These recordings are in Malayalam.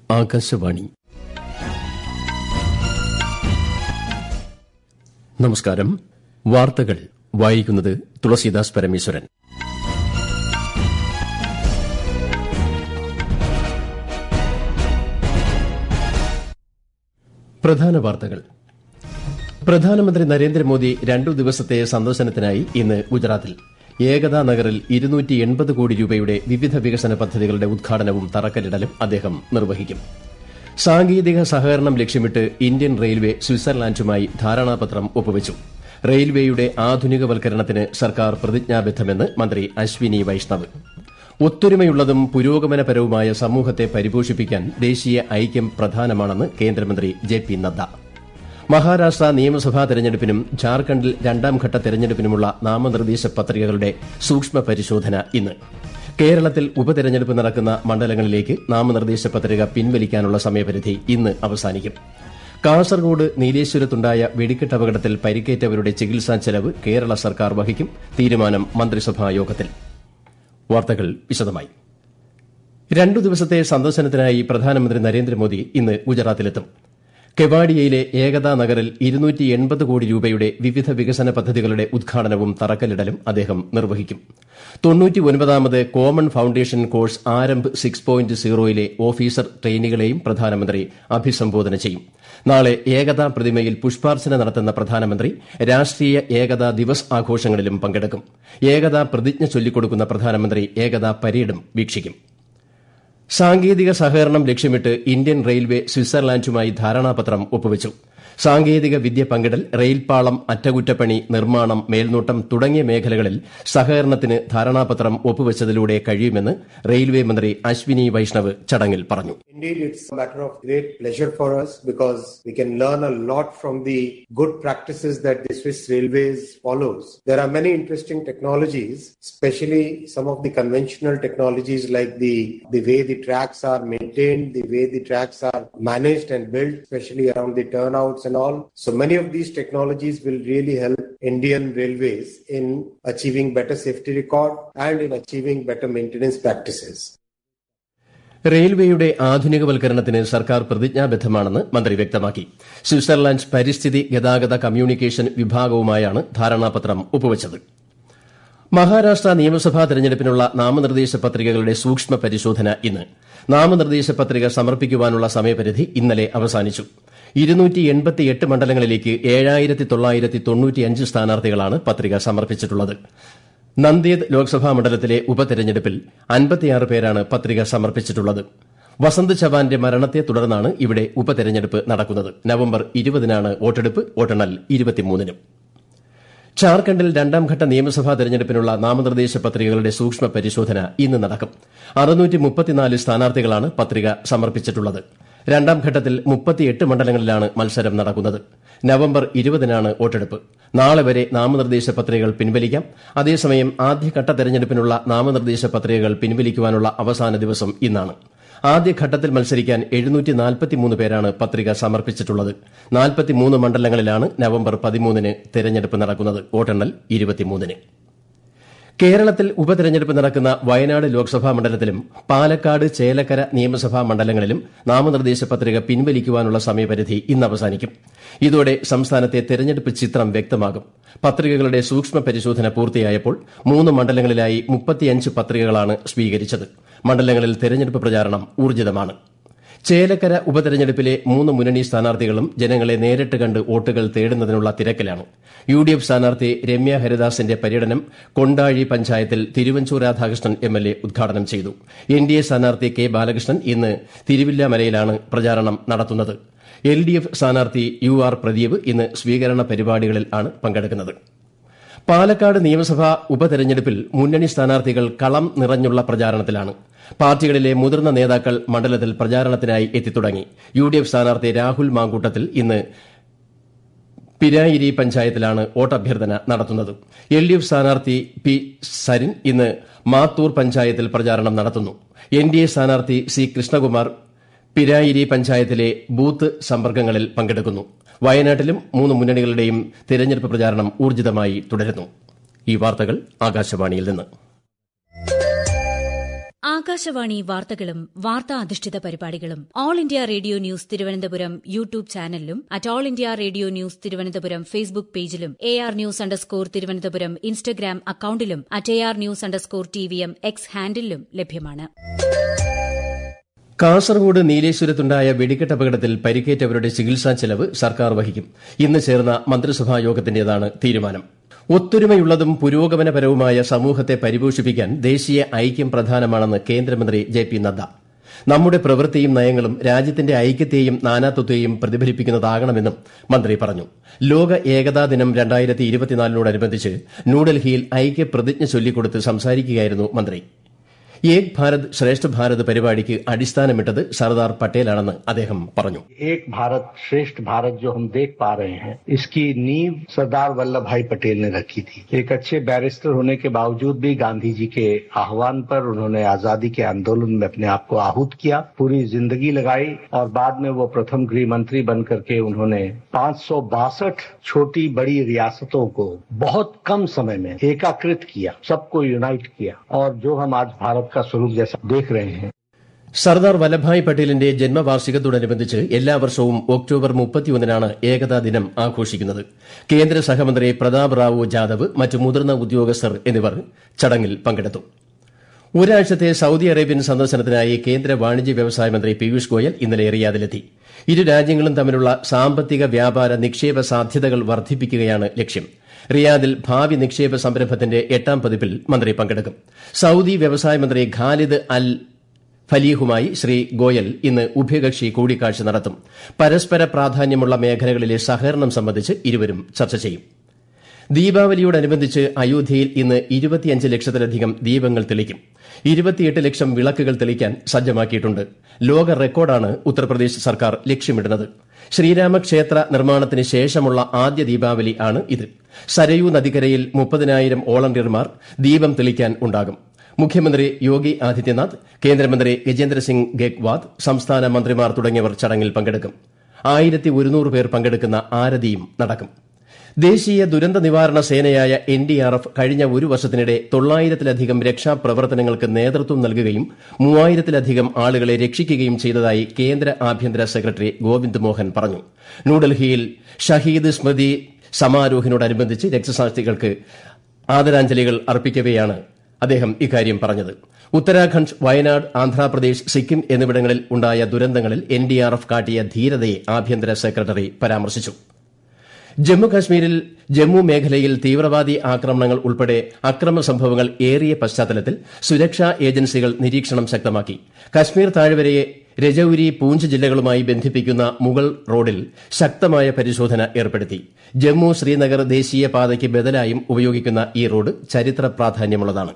ആകാശവാണി നമസ്കാരം വാർത്തകൾ വായിക്കുന്നത് തുളസീദാസ് പരമേശ്വരൻ പ്രധാന വാർത്തകൾ പ്രധാനമന്ത്രി നരേന്ദ്രമോദി രണ്ടു ദിവസത്തെ സന്ദർശനത്തിനായി ഇന്ന് ഗുജറാത്തിൽ ഏകതാ നഗറിൽ ഇരുന്നൂറ്റി എൺപത് കോടി രൂപയുടെ വിവിധ വികസന പദ്ധതികളുടെ ഉദ്ഘാടനവും തറക്കല്ലിടലും അദ്ദേഹം നിർവഹിക്കും സാങ്കേതിക സഹകരണം ലക്ഷ്യമിട്ട് ഇന്ത്യൻ റെയിൽവേ സ്വിറ്റ്സർലാൻഡുമായി ധാരണാപത്രം ഒപ്പുവച്ചു റെയിൽവേയുടെ ആധുനികവൽക്കരണത്തിന് സർക്കാർ പ്രതിജ്ഞാബദ്ധമെന്ന് മന്ത്രി അശ്വിനി വൈഷ്ണവ് ഒത്തൊരുമയുള്ളതും പുരോഗമനപരവുമായ സമൂഹത്തെ പരിപോഷിപ്പിക്കാൻ ദേശീയ ഐക്യം പ്രധാനമാണെന്ന് കേന്ദ്രമന്ത്രി ജെ പി നദ്ദ മഹാരാഷ്ട്ര നിയമസഭാ തെരഞ്ഞെടുപ്പിനും ജാർഖണ്ഡിൽ രണ്ടാംഘട്ട തെരഞ്ഞെടുപ്പിനുമുള്ള നാമനിർദ്ദേശ പത്രികകളുടെ സൂക്ഷ്മ പരിശോധന ഇന്ന് കേരളത്തിൽ ഉപതെരഞ്ഞെടുപ്പ് നടക്കുന്ന മണ്ഡലങ്ങളിലേക്ക് നാമനിർദ്ദേശ പത്രിക പിൻവലിക്കാനുള്ള സമയപരിധി ഇന്ന് അവസാനിക്കും കാസർഗോഡ് നീലേശ്വരത്തുണ്ടായ വെടിക്കെട്ട് അപകടത്തിൽ പരിക്കേറ്റവരുടെ ചികിത്സാ ചെലവ് കേരള സർക്കാർ വഹിക്കും തീരുമാനം മന്ത്രിസഭാ യോഗത്തിൽ വാർത്തകൾ വിശദമായി രണ്ടു ദിവസത്തെ സന്ദർശനത്തിനായി പ്രധാനമന്ത്രി നരേന്ദ്രമോദി ഇന്ന് ഗുജറാത്തിലെത്തും കെവാഡിയയിലെ ഏകതാ നഗറിൽ ഇരുന്നൂറ്റി എൺപത് കോടി രൂപയുടെ വിവിധ വികസന പദ്ധതികളുടെ ഉദ്ഘാടനവും തറക്കല്ലിടലും അദ്ദേഹം നിർവഹിക്കും തൊണ്ണൂറ്റി ഒൻപതാമത് common foundation course Aarambh six point സീറോയിലെ ഓഫീസർ ട്രെയിനികളെയും പ്രധാനമന്ത്രി അഭിസംബോധന ചെയ്യും നാളെ ഏകതാ പ്രതിമയിൽ പുഷ്പാർച്ചന നടത്തുന്ന പ്രധാനമന്ത്രി രാഷ്ട്രീയ ഏകതാ ദിവസ് ആഘോഷങ്ങളിലും പങ്കെടുക്കും ഏകതാ പ്രതിജ്ഞ ചൊല്ലിക്കൊടുക്കുന്ന പ്രധാനമന്ത്രി ഏകതാ പരേഡും വീക്ഷിക്കും സാങ്കേതിക സഹകരണം ലക്ഷ്യമിട്ട് ഇന്ത്യൻ റെയിൽവേ സ്വിറ്റ്സർലാൻഡുമായി ധാരണാപത്രം ഒപ്പുവച്ചു സാങ്കേതിക വിദ്യ പങ്കിടൽ റെയിൽപാളം അറ്റകുറ്റപ്പണി നിർമ്മാണം മേൽനോട്ടം തുടങ്ങിയ മേഖലകളിൽ സഹകരണത്തിന് ധാരണാപത്രം ഒപ്പുവച്ചതിലൂടെ കഴിയുമെന്ന് റെയിൽവേ മന്ത്രി അശ്വിനി വൈഷ്ണവ് ചടങ്ങിൽ പറഞ്ഞു Indeed, it's a matter of great pleasure for us because we can learn a lot from the good practices that the Swiss Railways follows. There are many interesting technologies, especially some of the conventional technologies like the, the way the tracks are maintained, the way the tracks are managed and built, especially around the turnouts and all. So many of these technologies will really help Indian railways in achieving better safety record and in achieving better maintenance practices. റെയിൽവേയുടെ ആധുനികവൽക്കരണത്തിന് സർക്കാർ പ്രതിജ്ഞാബദ്ധമാണെന്ന് മന്ത്രി വ്യക്തമാക്കി സ്വിറ്റ്സർലാൻഡ് പരിസ്ഥിതി ഗതാഗത കമ്മ്യൂണിക്കേഷൻ വിഭാഗവുമായാണ് ധാരണാപത്രം ഒപ്പുവച്ചത് മഹാരാഷ്ട്ര നിയമസഭാ തെരഞ്ഞെടുപ്പിനുള്ള നാമനിർദ്ദേശ പത്രികകളുടെ സൂക്ഷ്മ പരിശോധന ഇന്ന് നാമനിർദ്ദേശ പത്രിക സമർപ്പിക്കുവാനുള്ള സമയപരിധി ഇന്നലെ അവസാനിച്ചു മണ്ഡലങ്ങളിലേക്ക് ഏഴായിരത്തി തൊള്ളായിരത്തി തൊണ്ണൂറ്റിയഞ്ച് സ്ഥാനാർത്ഥികളാണ് പത്രിക സമർപ്പിച്ചിട്ടുള്ളത് നന്ദേദ് ലോക്സഭാ മണ്ഡലത്തിലെ ഉപതെരഞ്ഞെടുപ്പിൽ അൻപത്തിയാറ് പേരാണ് പത്രിക സമർപ്പിച്ചിട്ടുള്ളത് വസന്ത് ചവാന്റെ മരണത്തെ തുടർന്നാണ് ഇവിടെ ഉപതെരഞ്ഞെടുപ്പ് നടക്കുന്നത് നവംബർ ഇരുപതിനാണ് വോട്ടെടുപ്പ് വോട്ടെണ്ണൽ ഇരുപത്തിമൂന്നിനും ഝാർഖണ്ഡിൽ രണ്ടാംഘട്ട നിയമസഭാ തെരഞ്ഞെടുപ്പിനുള്ള നാമനിർദ്ദേശ പത്രികകളുടെ സൂക്ഷ്മ പരിശോധന ഇന്ന് നടക്കും സ്ഥാനാർത്ഥികളാണ് പത്രിക സമർപ്പിച്ചിട്ടുള്ളത് രണ്ടാം ഘട്ടത്തിൽ മുപ്പത്തിയെട്ട് മണ്ഡലങ്ങളിലാണ് മത്സരം നടക്കുന്നത് നവംബർ ഇരുപതിനാണ് വോട്ടെടുപ്പ് നാളെ വരെ നാമനിർദ്ദേശ പത്രികകൾ പിൻവലിക്കാം അതേസമയം ആദ്യഘട്ട തെരഞ്ഞെടുപ്പിനുള്ള നാമനിർദ്ദേശ പത്രികകൾ പിൻവലിക്കുവാനുള്ള അവസാന ദിവസം ഇന്നാണ് ആദ്യഘട്ടത്തിൽ മത്സരിക്കാൻ പേരാണ് പത്രിക സമർപ്പിച്ചിട്ടുള്ളത് നാൽപ്പത്തിമൂന്ന് മണ്ഡലങ്ങളിലാണ് നവംബർ പതിമൂന്നിന് തെരഞ്ഞെടുപ്പ് നടക്കുന്നത് വോട്ടെണ്ണൽ ഇരുപത്തിമൂന്നിന് കേരളത്തിൽ ഉപതെരഞ്ഞെടുപ്പ് നടക്കുന്ന വയനാട് ലോക്സഭാ മണ്ഡലത്തിലും പാലക്കാട് ചേലക്കര നിയമസഭാ മണ്ഡലങ്ങളിലും നാമനിർദ്ദേശ പത്രിക പിൻവലിക്കുവാനുള്ള സമയപരിധി ഇന്ന് അവസാനിക്കും ഇതോടെ സംസ്ഥാനത്തെ തെരഞ്ഞെടുപ്പ് ചിത്രം വ്യക്തമാകും പത്രികകളുടെ സൂക്ഷ്മ പരിശോധന പൂർത്തിയായപ്പോൾ മൂന്ന് മണ്ഡലങ്ങളിലായി മുപ്പത്തിയഞ്ച് പത്രികകളാണ് സ്വീകരിച്ചത് മണ്ഡലങ്ങളിൽ തെരഞ്ഞെടുപ്പ് പ്രചാരണം ഊർജിതമാണ് ചേലക്കര ഉപതെരഞ്ഞെടുപ്പിലെ മൂന്ന് മുന്നണി സ്ഥാനാർത്ഥികളും ജനങ്ങളെ നേരിട്ട് കണ്ട് വോട്ടുകൾ തേടുന്നതിനുള്ള തിരക്കിലാണ് യു ഡി എഫ് സ്ഥാനാർത്ഥി രമ്യ ഹരിദാസിന്റെ പര്യടനം കൊണ്ടാഴി പഞ്ചായത്തിൽ Thiruvanchoor Radhakrishnan M L A ഉദ്ഘാടനം ചെയ്തു എൻ ഡി എ സ്ഥാനാർത്ഥി കെ ബാലകൃഷ്ണൻ ഇന്ന് തിരുവില്ലാമലയിലാണ് പ്രചാരണം നടത്തുന്നത് എൽ ഡി എഫ് സ്ഥാനാർത്ഥി യു ആർ പ്രദീപ് ഇന്ന് സ്വീകരണ പരിപാടികളിലാണ് പങ്കെടുക്കുന്നത് പാലക്കാട് നിയമസഭാ ഉപതെരഞ്ഞെടുപ്പിൽ മുന്നണി സ്ഥാനാർത്ഥികൾ കളം നിറഞ്ഞുള്ള പ്രചാരണത്തിലാണ് പാർട്ടികളിലെ മുതിർന്ന നേതാക്കൾ മണ്ഡലത്തിൽ പ്രചാരണത്തിനായി എത്തിത്തുടങ്ങി യു ഡി എഫ് സ്ഥാനാർത്ഥി രാഹുൽ മാങ്കൂട്ടത്തിൽ ഇന്ന് പിരായിരി പഞ്ചായത്തിലാണ് വോട്ടഭ്യർത്ഥന നടത്തുന്നത് എൽ ഡി എഫ് സ്ഥാനാർത്ഥി പി സരിൻ ഇന്ന് മാത്തൂർ പഞ്ചായത്തിൽ പ്രചാരണം നടത്തുന്നു എൻ ഡി എ സ്ഥാനാർത്ഥി സി കൃഷ്ണകുമാർ പിരായിരി പഞ്ചായത്തിലെ ബൂത്ത് സമ്പർക്കങ്ങളിൽ പങ്കെടുക്കുന്നു വയനാട്ടിലും മൂന്ന് മുന്നണികളുടെയും തെരഞ്ഞെടുപ്പ് പ്രചാരണം ഊർജിതമായി തുടരുന്നു ഈ വാർത്തകൾ ആകാശവാണിയിൽ നിന്ന് ആകാശവാണി വാർത്തകളും വാർത്താ അധിഷ്ഠിത പരിപാടികളും all India radio news Thiruvananthapuram YouTube ചാനലിലും at all India radio news Thiruvananthapuram Facebook പേജിലും A R news underscore Thiruvananthapuram Instagram അക്കൌണ്ടിലും at A R news underscore T V M X ഹാൻഡിലും ലഭ്യമാണ് കാസർഗോഡ് നീലേശ്വരത്തുണ്ടായ വെടിക്കെട്ടപകടത്തിൽ പരിക്കേറ്റവരുടെ ചികിത്സാ ചെലവ് സർക്കാർ വഹിക്കും ഇന്ന് ചേർന്ന മന്ത്രിസഭാ യോഗത്തിന്റേതാണ് തീരുമാനം ഒത്തൊരുമയുള്ളതും പുരോഗമനപരവുമായ സമൂഹത്തെ പരിപോഷിപ്പിക്കാൻ ദേശീയ ഐക്യം പ്രധാനമാണെന്ന് കേന്ദ്രമന്ത്രി ജെ പി നദ്ദ നമ്മുടെ പ്രവൃത്തിയും നയങ്ങളും രാജ്യത്തിന്റെ ഐക്യത്തെയും നാനാത്വത്തെയും പ്രതിഫലിപ്പിക്കുന്നതാകണമെന്നും മന്ത്രി പറഞ്ഞു ലോക ഏകതാ ദിനം രണ്ടായിരത്തി ഇരുപത്തിനാലിനോടനുബന്ധിച്ച് ന്യൂഡൽഹിയിൽ ഐക്യപ്രതിജ്ഞ ചൊല്ലിക്കൊടുത്ത് സംസാരിക്കുകയായിരുന്നു മന്ത്രി ഏക് ഭാരത് ശ്രേഷ്ഠ ഭാരത് പരിപാടിക്ക് അടിസ്ഥാനമിട്ടത് സർദാർ പട്ടേലാണെന്ന് അദ്ദേഹം പറഞ്ഞു एक भारत श्रेष्ठ भारत जो हम देख पा रहे हैं इसकी नींव सरदार वल्लभ भाई पटेल ने रखी थी एक अच्छे बैरिस्टर होने के बावजूद भी गांधी जी के आह्वान पर उन्होंने आजादी के आंदोलन में अपने आप को आहूत किया पूरी जिंदगी लगाई और बाद में वो प्रथम गृह मंत्री बन करके उन्होंने पांच छोटी बड़ी रियासतों को बहुत कम समय में एकाकृत किया सबको यूनाइट किया और जो हम आज भारत का स्वरूप जैसा देख रहे हैं സർദാർ വല്ലഭായ് പട്ടേലിന്റെ ജന്മവാർഷികത്തോടനുബന്ധിച്ച് എല്ലാ വർഷവും ഒക്ടോബർ മുപ്പത്തിയൊന്നിനാണ് ഏകതാ ദിനം ആഘോഷിക്കുന്നത് കേന്ദ്ര സഹമന്ത്രി പ്രതാപ് റാവു ജാദവ് മറ്റ് മുതിർന്ന ഉദ്യോഗസ്ഥർ എന്നിവർ ചടങ്ങിൽ പങ്കെടുത്തു ഒരാഴ്ചത്തെ സൌദി അറേബ്യൻ സന്ദർശനത്തിനായി കേന്ദ്ര വാണിജ്യ വ്യവസായ മന്ത്രി പീയൂഷ് ഗോയൽ ഇന്നലെ റിയാദിലെത്തി ഇരു രാജ്യങ്ങളും തമ്മിലുള്ള സാമ്പത്തിക വ്യാപാര നിക്ഷേപ സാധ്യതകൾ വർദ്ധിപ്പിക്കുകയാണ് ലക്ഷ്യം റിയാദിൽ ഭാവി നിക്ഷേപ സംരംഭത്തിന്റെ എട്ടാം പതിപ്പിൽ മന്ത്രി പങ്കെടുക്കും സൌദി വ്യവസായ മന്ത്രി ഖാലിദ് അൽ ഫലീഹുമായി ശ്രീ ഗോയൽ ഇന്ന് ഉഭയകക്ഷി കൂടിക്കാഴ്ച നടത്തും പരസ്പര പ്രാധാന്യമുള്ള മേഖലകളിലെ സഹകരണം സംബന്ധിച്ച് ഇരുവരും ചർച്ച ചെയ്യും ദീപാവലിയോടനുബന്ധിച്ച് അയോധ്യയിൽ ഇന്ന് ഇരുപത്തിയഞ്ച് ലക്ഷത്തിലധികം ദീപങ്ങൾ തെളിക്കും ഇരുപത്തിയെട്ട് ലക്ഷം വിളക്കുകൾ തെളിക്കാൻ സജ്ജമാക്കിയിട്ടുണ്ട് ലോക റെക്കോർഡാണ് ഉത്തർപ്രദേശ് സർക്കാർ ലക്ഷ്യമിടുന്നത് ശ്രീരാമക്ഷേത്ര നിർമ്മാണത്തിന് ശേഷമുള്ള ആദ്യ ദീപാവലി ആണ് ഇത് സരയൂ നദിക്കരയിൽ മുപ്പതിനായിരം വോളണ്ടിയർമാർ ദീപം തെളിക്കാൻ ഉണ്ടാകും മുഖ്യമന്ത്രി യോഗി ആദിത്യനാഥ് കേന്ദ്രമന്ത്രി ഗജേന്ദ്ര സിംഗ് ഗെക്വാദ് സംസ്ഥാന മന്ത്രിമാർ തുടങ്ങിയവർ ചടങ്ങിൽ പങ്കെടുക്കും ആയിരത്തി ഒരുന്നൂറ് പേർ പങ്കെടുക്കുന്ന ആരതിയും നടക്കും ദേശീയ ദുരന്ത നിവാരണ സേനയായ എൻ ഡി ആർ എഫ് കഴിഞ്ഞ ഒരു വർഷത്തിനിടെ തൊള്ളായിരത്തിലധികം രക്ഷാപ്രവർത്തനങ്ങൾക്ക് നേതൃത്വം നൽകുകയും മൂവായിരത്തിലധികം ആളുകളെ രക്ഷിക്കുകയും ചെയ്തതായി കേന്ദ്ര ആഭ്യന്തര സെക്രട്ടറി ഗോവിന്ദ് മോഹൻ പറഞ്ഞു ന്യൂഡൽഹിയിൽ ഷഹീദ് സ്മൃതി സമാരോഹിനോടനുബന്ധിച്ച് രക്തസാക്ഷികൾക്ക് ആദരാഞ്ജലികൾ അർപ്പിക്കവെയാണ് അദ്ദേഹം ഇക്കാര്യം പറഞ്ഞത് ഉത്തരാഖണ്ഡ് വയനാട് ആന്ധ്രാപ്രദേശ് സിക്കിം എന്നിവിടങ്ങളിൽ ഉണ്ടായ ദുരന്തങ്ങളിൽ എൻ ഡി ആർ എഫ് കാട്ടിയ ധീരതയെ ആഭ്യന്തര സെക്രട്ടറി പരാമർശിച്ചു ജമ്മുകാശ്മീരിൽ ജമ്മു മേഖലയിൽ തീവ്രവാദി ആക്രമണങ്ങൾ ഉൾപ്പെടെ അക്രമ സംഭവങ്ങൾ ഏറിയ പശ്ചാത്തലത്തിൽ സുരക്ഷാ ഏജൻസികൾ നിരീക്ഷണം ശക്തമാക്കി കശ്മീർ താഴ്വരയെ രജൌരി പൂഞ്ച് ജില്ലകളുമായി ബന്ധിപ്പിക്കുന്ന മുഗൾ റോഡിൽ ശക്തമായ പരിശോധന ഏർപ്പെടുത്തി ജമ്മു ശ്രീനഗർ ദേശീയപാതയ്ക്ക് ബദലായും ഉപയോഗിക്കുന്ന ഈ റോഡ് ചരിത്ര പ്രാധാന്യമുള്ളതാണ്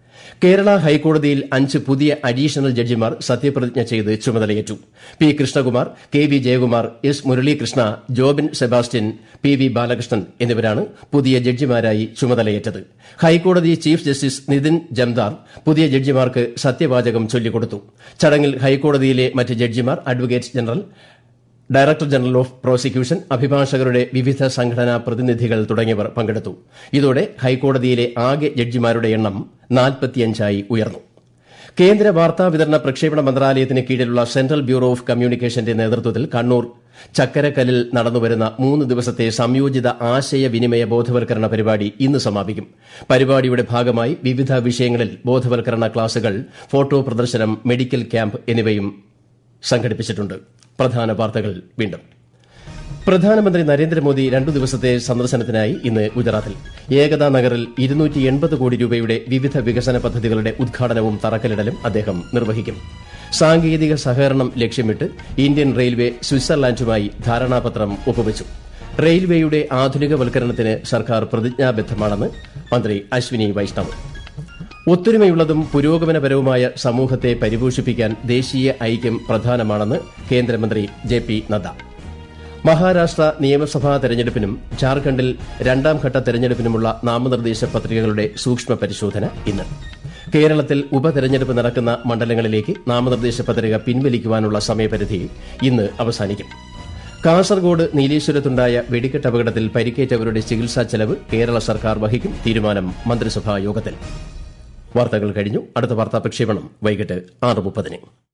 കേരള ഹൈക്കോടതിയിൽ അഞ്ച് പുതിയ അഡീഷണൽ ജഡ്ജിമാർ സത്യപ്രതിജ്ഞ ചെയ്ത് ചുമതലയേറ്റു P Krishnakumar K V Jayakumar S Muralikrishna Jobin Sebastian P V Balakrishnan എന്നിവരാണ് പുതിയ ജഡ്ജിമാരായി ചുമതലയേറ്റത് ഹൈക്കോടതി ചീഫ് ജസ്റ്റിസ് നിതിൻ ജംദാർ പുതിയ ജഡ്ജിമാർക്ക് സത്യവാചകം ചൊല്ലിക്കൊടുത്തു ചടങ്ങിൽ ഹൈക്കോടതിയിലെ മറ്റ് ജഡ്ജിമാർ advocate general director general of prosecution അഭിഭാഷകരുടെ വിവിധ സംഘടനാ പ്രതിനിധികൾ തുടങ്ങിയവർ പങ്കെടുത്തു ഇതോടെ ഹൈക്കോടതിയിലെ ആകെ ജഡ്ജിമാരുടെ എണ്ണം നാൽപ്പത്തിയഞ്ചായി ഉയർന്നു കേന്ദ്ര വാർത്താവിതരണ പ്രക്ഷേപണ മന്ത്രാലയത്തിന് കീഴിലുള്ള സെൻട്രൽ ബ്യൂറോ ഓഫ് കമ്മ്യൂണിക്കേഷന്റെ നേതൃത്വത്തിൽ കണ്ണൂർ ചക്കരക്കല്ലിൽ നടന്നുവരുന്ന മൂന്ന് ദിവസത്തെ സംയോജിത ആശയവിനിമയ ബോധവൽക്കരണ പരിപാടി ഇന്ന് സമാപിക്കും പരിപാടിയുടെ ഭാഗമായി വിവിധ വിഷയങ്ങളിൽ ബോധവൽക്കരണ ക്ലാസുകൾ ഫോട്ടോ പ്രദർശനം മെഡിക്കൽ ക്യാമ്പ് എന്നിവയും സംഘടിപ്പിച്ചിട്ടുണ്ട് പ്രധാന വാർത്തകൾ വീണ്ടും പ്രധാനമന്ത്രി നരേന്ദ്രമോദി രണ്ടു ദിവസത്തെ സന്ദർശനത്തിനായി ഇന്ന് ഗുജറാത്തിൽ ഏകതാ നഗറിൽ ഇരുന്നൂറ്റി എൺപത് കോടി രൂപയുടെ വിവിധ വികസന പദ്ധതികളുടെ ഉദ്ഘാടനവും തറക്കല്ലിടലും അദ്ദേഹം നിർവഹിക്കും സാങ്കേതിക സഹകരണം ലക്ഷ്യമിട്ട് ഇന്ത്യൻ റെയിൽവേ സ്വിറ്റ്സർലാൻഡുമായി ധാരണാപത്രം ഒപ്പുവച്ചു റെയിൽവേയുടെ ആധുനികവൽക്കരണത്തിന് സർക്കാർ പ്രതിജ്ഞാബദ്ധമാണെന്ന് മന്ത്രി അശ്വിനി വൈഷ്ണവ് ഒത്തൊരുമയുള്ളതും പുരോഗമനപരവുമായ സമൂഹത്തെ പരിപോഷിപ്പിക്കാൻ ദേശീയ ഐക്യം പ്രധാനമാണെന്ന് കേന്ദ്രമന്ത്രി ജെ പി നദ്ദ മഹാരാഷ്ട്ര നിയമസഭാ തെരഞ്ഞെടുപ്പിനും ജാർഖണ്ഡിൽ രണ്ടാംഘട്ട തെരഞ്ഞെടുപ്പിനുമുള്ള നാമനിർദ്ദേശ പത്രികകളുടെ സൂക്ഷ്മ പരിശോധന ഇന്ന് കേരളത്തിൽ ഉപതെരഞ്ഞെടുപ്പ് നടക്കുന്ന മണ്ഡലങ്ങളിലേക്ക് നാമനിർദ്ദേശ പത്രിക പിൻവലിക്കുവാനുള്ള സമയപരിധി ഇന്ന് അവസാനിക്കും കാസർഗോഡ് നീലേശ്വരത്തുണ്ടായ വെടിക്കെട്ട് അപകടത്തിൽ പരിക്കേറ്റവരുടെ ചികിത്സാ ചെലവ് കേരള സർക്കാർ വഹിക്കും തീരുമാനം മന്ത്രിസഭാ യോഗത്തിൽ വാർത്തകൾ കഴിഞ്ഞു അടുത്ത വാർത്താ പ്രക്ഷേപണം വൈകിട്ട് ആറ് മുപ്പതിന്